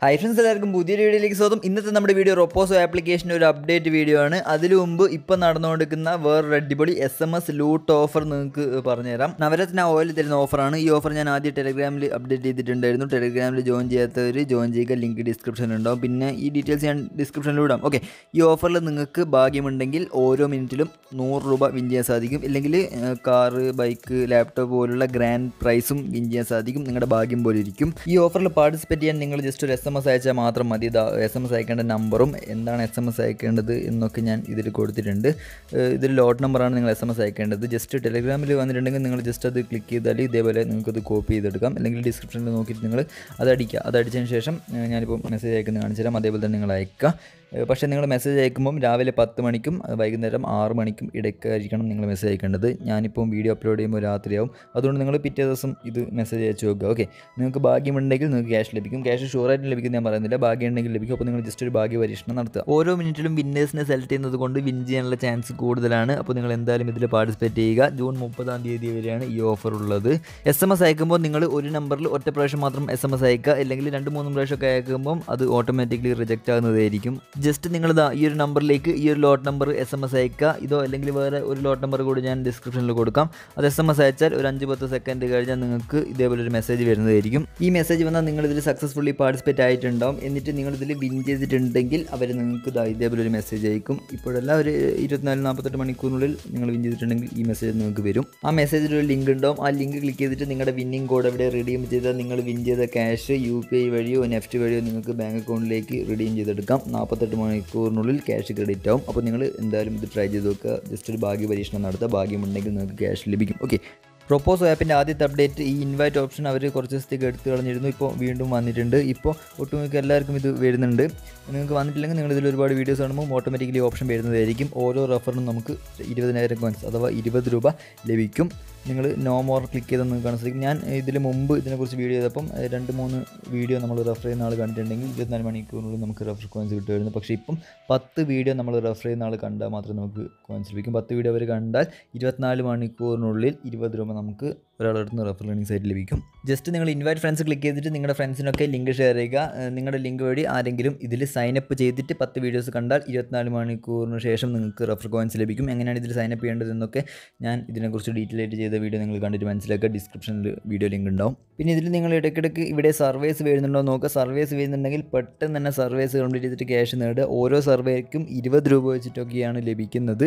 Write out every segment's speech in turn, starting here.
hi friends എല്ലാവർക്കും പുതിയൊരു വീഡിയോയിലേക്ക് സ്വാഗതം ഇന്നത്തെ നമ്മുടെ വീഡിയോ റൊപ്പോസോ ആപ്ലിക്കേഷൻ്റെ ഒരു അപ്ഡേറ്റ് വീഡിയോ ആണ് അതിനു മുമ്പ് ഇപ്പം നടന്നുകൊണ്ടിരിക്കുന്ന വേറൊരു അടിപൊളി S M S loot offer നിങ്ങൾക്ക് പറഞ്ഞുതരാം നവരത്ന ഓയിൽ തരുന്ന ഓഫറാണ് ഈ ഓഫർ ഞാൻ ആദ്യം ടെലഗ്രാമിൽ അപ്ഡേറ്റ് ചെയ്തിട്ടുണ്ടായിരുന്നു ടെലഗ്രാമിൽ ജോയിൻ ചെയ്യാത്തവർ ജോയിൻ ചെയ്യുക ലിങ്ക് ഡിസ്ക്രിപ്ഷനിൽ ഉണ്ടാവും പിന്നെ ഈ ഡീറ്റെയിൽസ് ഞാൻ ഡിസ്ക്രിപ്ഷനിൽ ഇടാം ഓക്കെ ഈ ഓഫറിൽ നിങ്ങൾക്ക് ഭാഗ്യമുണ്ടെങ്കിൽ ഓരോ മിനിറ്റിലും നൂറ് രൂപ വിൻ ചെയ്യാൻ സാധിക്കും ഇല്ലെങ്കിൽ കാറ് ബൈക്ക് ലാപ്ടോപ്പ് പോലുള്ള ഗ്രാൻഡ് പ്രൈസും വിൻ ചെയ്യാൻ സാധിക്കും നിങ്ങളുടെ ഭാഗ്യം പോലെ ഇരിക്കും ഈ ഓഫറിൽ പാർട്ടിസിപ്പേറ്റ് ചെയ്യാൻ നിങ്ങൾ ജസ്റ്റ് ഒരു എസ് എം എസ് അയച്ചാൽ മാത്രം മതി എസ് എം എസ് അയക്കേണ്ട നമ്പറും എന്താണ് എസ് എം എസ് അയക്കേണ്ടത് എന്നൊക്കെ ഞാൻ ഇതിൽ കൊടുത്തിട്ടുണ്ട് ഏഹ് ഇതിൽ ലോട്ട് നമ്പറാണ് നിങ്ങൾ എസ് എം എസ് അയക്കേണ്ടത് ജസ്റ്റ് ടെലഗ്രാമിൽ വന്നിട്ടുണ്ടെങ്കിൽ നിങ്ങൾ ജസ്റ്റ് അത് ക്ലിക്ക് ചെയ്താൽ ഇതേപോലെ നിങ്ങൾക്കത് കോപ്പി ചെയ്തെടുക്കാം അല്ലെങ്കിൽ ഡിസ്ക്രിപ്ഷനിൽ നോക്കിയിട്ട് നിങ്ങൾ അത് അടിക്കുക അത് അടിച്ചതിന് ശേഷം ഏഹ് ഞാനിപ്പോൾ മെസ്സേജ് അയക്കുന്നത് കാണിച്ചു തരാം അതേപോലെ തന്നെ നിങ്ങൾ അയക്കുക ഏഹ് പക്ഷേ നിങ്ങൾ മെസ്സേജ് അയക്കുമ്പം രാവിലെ പത്ത് മണിക്കും അത് വൈകുന്നേരം ആറ് മണിക്കും ഇടയ്ക്കായിരിക്കണം നിങ്ങൾ മെസ്സേജ് അയക്കേണ്ടത് ഞാനിപ്പം വീഡിയോ അപ്ലോഡ് ചെയ്യുമ്പോൾ രാത്രിയാവും അതുകൊണ്ട് നിങ്ങൾ പിറ്റേ ദിവസം ഇത് മെസ്സേജ് അയച്ചു നോക്കുക ഓക്കെ നിങ്ങൾക്ക് ഭാഗ്യമുണ്ടെങ്കിൽ നിങ്ങൾക്ക് ക്യാഷ് ലഭിക്കും ക്യാഷ് ഷുവറായിട്ട് ലഭിക്കും ഞാൻ പറയുന്നില്ല ഭാഗ്യം ഉണ്ടെങ്കിൽ ലഭിക്കും അപ്പോൾ നിങ്ങൾ ജസ്റ്റ് ഒരു ഭാഗ്യ പരീക്ഷണം നടത്തുക ഓരോ മിനിറ്റിലും വിന്നേഴ്സിനെ സെലക്ട് ചെയ്യുന്നത് കൊണ്ട് വിൻ ചെയ്യാനുള്ള ചാൻസ് കൂടുതലാണ് അപ്പോൾ നിങ്ങൾ എന്തായാലും ഇതിൽ പാർട്ടിസിപ്പേറ്റ് ചെയ്യുക ജൂൺ മുപ്പതാം തീയതി വരെയാണ് ഈ ഓഫർ ഉള്ളത് എസ് എം എസ് അയക്കുമ്പോൾ നിങ്ങൾ ഒരു നമ്പറിൽ ഒറ്റ പ്രാവശ്യം മാത്രം എസ് എം എസ് അയക്കുക അല്ലെങ്കിൽ രണ്ട് മൂന്ന് പ്രാവശ്യമൊക്കെ അയക്കുമ്പോൾ അത് ഓട്ടോമാറ്റിക്കലി റിജക്റ്റ് ആകുന്നതായിരിക്കും ജസ്റ്റ് നിങ്ങൾ ഇതാ ഈ ഒരു നമ്പറിലേക്ക് ഈ ഒരു lot number S M S അയക്കുക ഇതോ അല്ലെങ്കിൽ വേറെ ഒരു ലോട്ട് നമ്പർ കൂടി ഞാൻ ഡിസ്ക്രിപ്ഷനിൽ കൊടുക്കാം അത് എസ് എം എസ് അയച്ചാൽ ഒരു അഞ്ച് പത്ത് സെക്കൻഡ് കഴിഞ്ഞാൽ നിങ്ങൾക്ക് ഇതേപോലെ ഒരു മെസ്സേജ് വരുന്നതായിരിക്കും ഈ മെസ്സേജ് വന്നാൽ നിങ്ങൾ ഇതിൽ സക്സസ്ഫുള്ളി പാർട്ടിസിപ്പേറ്റ് ആയിട്ടുണ്ടാവും എന്നിട്ട് നിങ്ങൾ ഇതിൽ വിൻ ചെയ്തിട്ടുണ്ടെങ്കിൽ അവർ നിങ്ങൾക്ക് ഇതാ ഇതേപോലെ ഒരു മെസ്സേജ് അയക്കും ഇപ്പോഴല്ല ഒരു ഇരുപത്തിനാല് നാൽപ്പത്തെട്ട് മണിക്കൂറിനുള്ളിൽ നിങ്ങൾ വിൻ ചെയ്തിട്ടുണ്ടെങ്കിൽ ഈ മെസ്സേജ് നിങ്ങൾക്ക് വരും ആ മെസ്സേജിൽ ഒരു ലിങ്ക് ഉണ്ടാവും ആ ലിങ്ക് ക്ലിക്ക് ചെയ്തിട്ട് നിങ്ങളുടെ വിന്നിംഗ് കോഡ് അവിടെ റിഡീം ചെയ്താൽ നിങ്ങൾ വിൻ ചെയ്ത ക്യാഷ് യു പി ഐ വഴിയോ നെഫ്റ്റ് വഴിയോ നിങ്ങൾക്ക് ബാങ്ക് അക്കൗണ്ടിലേക്ക് റിഡീം ചെയ്തെടുക്കാം നാൽപ്പത്തെട്ട് മണിക്കൂറിനുള്ളിൽ ക്യാഷ് ക്രെഡിറ്റ് ആവും അപ്പോൾ നിങ്ങൾ എന്തായാലും ഇത് ട്രൈ ചെയ്ത് നോക്കുക ജസ്റ്റ് ഒരു ഭാഗ്യ പരീക്ഷണം നടത്തുക ഭാഗ്യമുണ്ടെങ്കിൽ നിങ്ങൾക്ക് ക്യാഷ് ലഭിക്കും ഓക്കെ പ്രൊപ്പോസ് ആപ്പിൻ്റെ ആദ്യത്തെ അപ്ഡേറ്റ് ഈ ഇൻവൈറ്റ് ഓപ്ഷൻ അവർ കുറച്ച് ദിവസത്തേക്ക് എടുത്തു കളഞ്ഞിരുന്നു ഇപ്പോൾ വീണ്ടും വന്നിട്ടുണ്ട് ഇപ്പോൾ ഒട്ടുമിക്ക എല്ലാവർക്കും ഇത് വരുന്നുണ്ട് നിങ്ങൾക്ക് വന്നിട്ടില്ലെങ്കിൽ നിങ്ങൾ ഇതിൽ ഒരുപാട് വീഡിയോസ് കാണുമ്പോൾ ഓട്ടോമാറ്റിക്കലി ഓപ്ഷൻ വരുന്നതായിരിക്കും ഓരോ റെഫറിനും നമുക്ക് ഇരുപതിനായിരം കോയിൻസ് അഥവാ ഇരുപത് രൂപ ലഭിക്കും നിങ്ങൾ നോ മോർ ക്ലിക്ക് ചെയ്താൽ നിങ്ങൾക്ക് കാണാൻ സാധിക്കും ഞാൻ ഇതിന് മുമ്പ് ഇതിനെക്കുറിച്ച് വീഡിയോ ചെയ്തപ്പം ഏഹ്, രണ്ട് മൂന്ന് വീഡിയോ നമ്മൾ റെഫർ ചെയ്യുന്ന ആൾ കണ്ടിട്ടുണ്ടെങ്കിൽ ഇരുപത്തിനാല് മണിക്കൂറിനുള്ളിൽ നമുക്ക് റെഫർ കോയിൻസ് കിട്ടുമായിരുന്നു പക്ഷേ ഇപ്പം പത്ത് വീഡിയോ നമ്മൾ റെഫർ ചെയ്യുന്ന ആൾ കണ്ടാൽ മാത്രമേ നമുക്ക് കോയിൻസ് ലഭിക്കും പത്ത് വീഡിയോ അവർ കണ്ടാൽ ഇരുപത്തിനാല് മണിക്കൂറിനുള്ളിൽ ഇരുപത് രൂപ നമുക്ക് ഒരാളടുത്ത് നിന്ന് റെഫർ ലേണിംഗ് സൈറ്റ് ലഭിക്കും ജസ്റ്റ് നിങ്ങൾ ഇൻവൈറ്റ് ഫ്രണ്ട്സ് ക്ലിക്ക് ചെയ്തിട്ട് നിങ്ങളുടെ ഫ്രണ്ട്സിനൊക്കെ ലിങ്ക് ഷെയർ ചെയ്യുക ഏഹ്, നിങ്ങളുടെ ലിങ്ക് വഴി ആരെങ്കിലും ഇതിൽ സൈനപ്പ് ചെയ്തിട്ട് പത്ത് വീഡിയോസ് കണ്ടാൽ ഇരുപത്തിനാല് മണിക്കൂറിന് ശേഷം നിങ്ങൾക്ക് റെഫർ കോയിൻസ് ലഭിക്കും എങ്ങനെയാണ് ഇതിൽ സൈനപ്പ് ചെയ്യേണ്ടതെന്നൊക്കെ ഞാൻ ഇതിനെക്കുറിച്ച് ഡീറ്റെയിൽ ആയിട്ട് ചെയ്ത വീഡിയോ നിങ്ങൾ കണ്ടിട്ട് മനസ്സിലാക്കുക ഡിസ്ക്രിപ്ഷനിൽ വീഡിയോ ലിങ്ക് ഉണ്ടാവും പിന്നെ ഇതിൽ നിങ്ങൾ ഇടയ്ക്കിടയ്ക്ക് ഇവിടെ സർവേസ് വരുന്നുണ്ടോ എന്ന് നോക്കുക സർവേസ് വരുന്നുണ്ടെങ്കിൽ പെട്ടെന്ന് തന്നെ സർവേസ് കംപ്ലീറ്റ് ചെയ്തിട്ട് ക്യാഷ് നേടുക ഓരോ സർവേക്കും ഇരുപത് രൂപ വെച്ചിട്ടൊക്കെയാണ് ലഭിക്കുന്നത്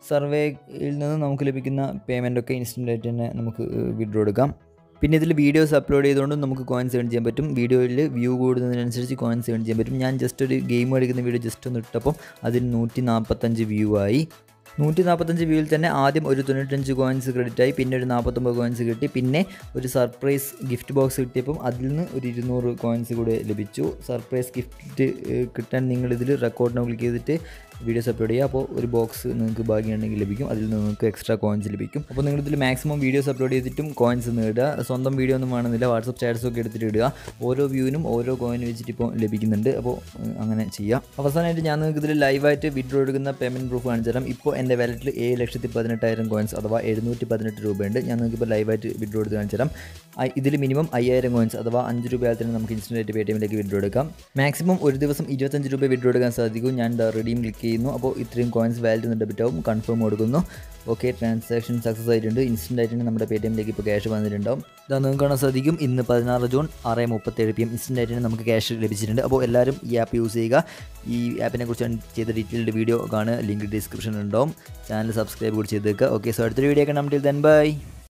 സർവേയിൽ നിന്ന് നമുക്ക് ലഭിക്കുന്ന പേയ്മെൻ്റ് ഒക്കെ ഇൻസ്റ്റൻ്റ് ആയിട്ട് തന്നെ നമുക്ക് വിഡ്രോ എടുക്കാം പിന്നെ ഇതിൽ വീഡിയോസ് അപ്ലോഡ് ചെയ്തുകൊണ്ട് നമുക്ക് കോയിൻസ് ഏൺ ചെയ്യാൻ പറ്റും വീഡിയോയിൽ വ്യൂ കൂടുന്നതിനനുസരിച്ച് കോയിൻസ് ഏൺ ചെയ്യാൻ പറ്റും ഞാൻ ജസ്റ്റ് ഒരു ഗെയിം കളിക്കുന്ന വീഡിയോ ജസ്റ്റ് ഒന്ന് ഇട്ടപ്പം അതിൽ നൂറ്റി നാൽപ്പത്തഞ്ച് വ്യൂ ആയി നൂറ്റി നാൽപ്പത്തഞ്ച് വ്യൂവിൽ തന്നെ ആദ്യം ഒരു തൊണ്ണൂറ്റഞ്ച് കോയിൻസ് ക്രെഡിറ്റ് ആയി പിന്നെ ഒരു നാൽപ്പത്തൊമ്പത് കോയിൻസ് കിട്ടി പിന്നെ ഒരു സർപ്രൈസ് ഗിഫ്റ്റ് ബോക്സ് കിട്ടിയപ്പം അതിൽ നിന്ന് ഒരു ഇരുന്നൂറ് കോയിൻസ് കൂടെ ലഭിച്ചു സർപ്രൈസ് ഗിഫ്റ്റ് ഏഹ്, കിട്ടാൻ നിങ്ങൾ ഇതിൽ റെക്കോർഡിനോ ക്ലിക്ക് ചെയ്തിട്ട് വീഡിയോസ് അപ്ലോഡ് ചെയ്യുക അപ്പോൾ ഒരു ബോക്സ് നിങ്ങൾക്ക് ഭാഗ്യമുണ്ടെങ്കിൽ ലഭിക്കും അതിൽ നിന്ന് നിങ്ങൾക്ക് എക്സ്ട്രാ കോയിൻസ് ലഭിക്കും അപ്പോൾ നിങ്ങൾ ഇതിൽ മാക്സിമം വീഡിയോസ് അപ്ലോഡ് ചെയ്തിട്ടും കോയിൻസ് നേടുക സ്വന്തം വീഡിയോ ഒന്നും വേണമെന്നില്ല വാട്സപ്പ് സ്റ്റാറ്റസ് ഒക്കെ എടുത്തിട്ട് ഇടുക ഓരോ വ്യൂവിനും ഓരോ കോയിൻ വെച്ചിട്ട് ഇപ്പോൾ ലഭിക്കുന്നുണ്ട് അപ്പോൾ ഏഹ്, അങ്ങനെ ചെയ്യാം അവസാനമായിട്ട് ഞാൻ നിങ്ങൾക്ക് ഇതിൽ ലൈവായിട്ട് വിഡ്രോ എടുക്കുന്ന പേയ്മെൻറ്റ് പ്രൂഫ് കാണിച്ചു തരാം ഇപ്പോൾ എൻ്റെ വാലറ്റിൽ ഏഴ് ലക്ഷത്തി പതിനെട്ടായിരം കോയിൻസ് അഥവാ എഴുന്നൂറ്റി പതിനെട്ട് രൂപയുണ്ട് ഞാൻ നിങ്ങൾക്ക് ഇപ്പോൾ ലൈവായിട്ട് വിഡ്രോ എടുത്ത് കാണിച്ചു തരാം ഐ- ഇതിൽ മിനിമം അയ്യായിരം കോയിൻസ് അഥവാ അഞ്ച് രൂപയാൽ തന്നെ നമുക്ക് ഇൻസ്റ്റൻ്റ് ആയിട്ട് പേ ടി എമ്മിലേക്ക് വിഡ്രോ എടുക്കാം മാക്സിമം ഒരു ദിവസം ഇരുപത്തഞ്ച് രൂപ വിഡ്രോ എടുക്കാൻ സാധിക്കും ഞാൻ റെഡീം ക്ലിക്ക് ചെയ്യുന്നു അപ്പോൾ ഇത്രയും കോയിൻസ് വാലിഡ് നിന്ന് ഡെബിറ്റ് ആവും കൺഫേം കൊടുക്കുന്നു ഓക്കെ ട്രാൻസാക്ഷൻ സക്സസ് ആയിട്ടുണ്ട് ഇൻസ്റ്റൻ്റ് ആയിട്ട് തന്നെ നമ്മുടെ പേ ടി എമ്മിലേക്ക് ഇപ്പോൾ ക്യാഷ് വന്നിട്ടുണ്ടാവും ഇതാ നിങ്ങൾക്ക് കാണാൻ സാധിക്കും ഇന്ന് പതിനാറ് ജൂൺ ആറ് മുപ്പത്തേഴ് പി എം ഇൻസ്റ്റൻ്റ് ആയിട്ട് തന്നെ നമുക്ക് ക്യാഷ് ലഭിച്ചിട്ടുണ്ട് അപ്പോൾ എല്ലാവരും ഈ ആപ്പ് യൂസ് ചെയ്യുക ഈ ആപ്പിനെ കുറിച്ച് ചെയ്ത ഡീറ്റെയിൽഡ് വീഡിയോ കാണുക ലിങ്ക് ഡിസ്ക്രിപ്ഷനിൽ ഉണ്ടാവും ചാനൽ സബ്സ്ക്രൈബ് കൂടി ചെയ്തേക്കുക ഓക്കെ സോ അടുത്തൊരു വീഡിയോ കാണാം ടിൽ ദെൻ ബൈ